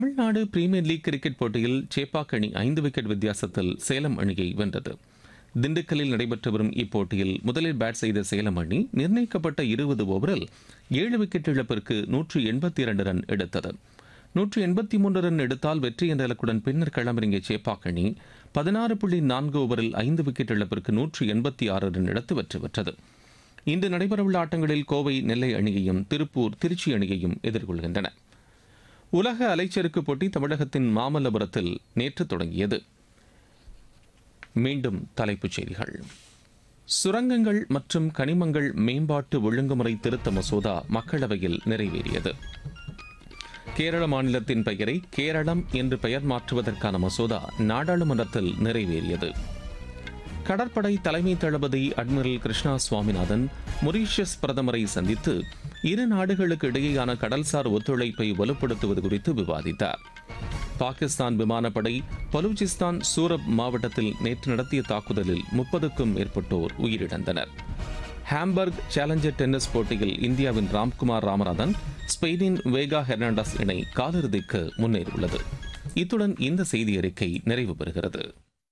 Tamil Nadu premier league cricket போட்டியில் சேப்பாக் அணி ஐந்து விக்கெட் வித்தியாசத்தில் சேலம் அணியை வென்றது திண்டுக்கல்லில் நடைபெற்று வரும் இப்போட்டியில் முதலில் பேட் செய்த சேலம் அணி நிர்ணயிக்கப்பட்ட இருபது ஓவரில் ஏழு விக்கெட் இழப்பிற்கு நூற்று எண்பத்தி இரண்டு ரன் எடுத்தது நூற்று எண்பத்தி மூன்று ரன் எடுத்தால் வெற்றி என்ற இலக்குடன் பின்னர் களமிறங்கிய சேப்பாக் அணி பதினாறு புள்ளி நான்கு ஓவரில் ஐந்து விக்கெட் இழப்பிற்கு நூற்று எண்பத்தி ஆறு ரன் எடுத்து வெற்றி பெற்றது இன்று நடைபெறவுள்ள ஆட்டங்களில் கோவை நெல்லை அணியையும் திருப்பூர் திருச்சி அணியையும் எதிர்கொள்கின்றன உலக அலைச்சறுக்கு போட்டி தமிழகத்தின் மாமல்லபுரத்தில் நேற்று தொடங்கியது மீண்டும் தலைப்புச் செய்திகள் சுரங்கங்கள் மற்றும் கனிமங்கள் மேம்பாட்டு ஒழுங்குமுறை திருத்த மசோதா மக்களவையில் நிறைவேறியது கேரள மாநிலத்தின் பெயரை கேரளம் என்று பெயர் மாற்றுவதற்கான மசோதா நாடாளுமன்றத்தில் நிறைவேறியது கடற்படை தலைமை தளபதி அட்மிரல் கிருஷ்ணா சுவாமிநாதன் மொரீஷியஸ் பிரதமரை சந்தித்து இரு நாடுகளுக்கு இடையேயான கடல்சார் ஒத்துழைப்பை வலுப்படுத்துவது குறித்து விவாதித்தார் பாகிஸ்தான் விமானப்படை பலூச்சிஸ்தான் சூரப் மாவட்டத்தில் நேற்று நடத்திய தாக்குதலில் முப்பதுக்கும் மேற்பட்டோர் உயிரிழந்தனர் ஹாம்பர்க் சேலஞ்சர் டென்னிஸ் போட்டியில் இந்தியாவின் ராம்குமார் ராமநாதன் ஸ்பெயினின் வேகா ஹெர்னாண்டஸ் இணை காலிறுதிக்கு முன்னேறியுள்ளது இத்துடன் இந்த செய்தி அறிக்கை நிறைவு பெறுகிறது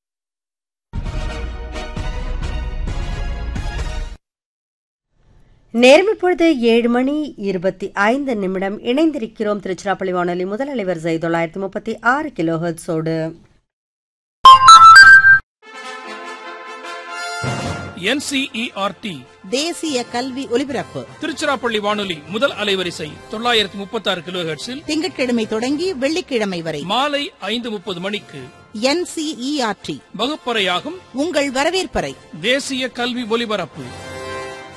நேரம் இப்பொழுது ஏழு மணி இருபத்தி ஐந்து நிமிடம் இணைந்திருக்கிறோம் திருச்சிராப்பள்ளி வானொலி முதல் அலைவரிசை தொள்ளாயிரத்தி முப்பத்தி ஆறு கிலோ ஹெர்ட்ஸோடு என்சிஇஆர்டி தேசிய கல்வி ஒலிபரப்பு திருச்சிராப்பள்ளி வானொலி முதல் அலைவரிசை தொள்ளாயிரத்தி முப்பத்தி ஆறு கிலோ ஹெர்ட்ஸில் திங்கட்கிழமை தொடங்கி வெள்ளிக்கிழமை வரை மாலை ஐந்து முப்பது மணிக்கு என்சிஇஆர்டி வகுப்பறையாகும் உங்கள் வரவேற்பறை தேசிய கல்வி ஒலிபரப்பு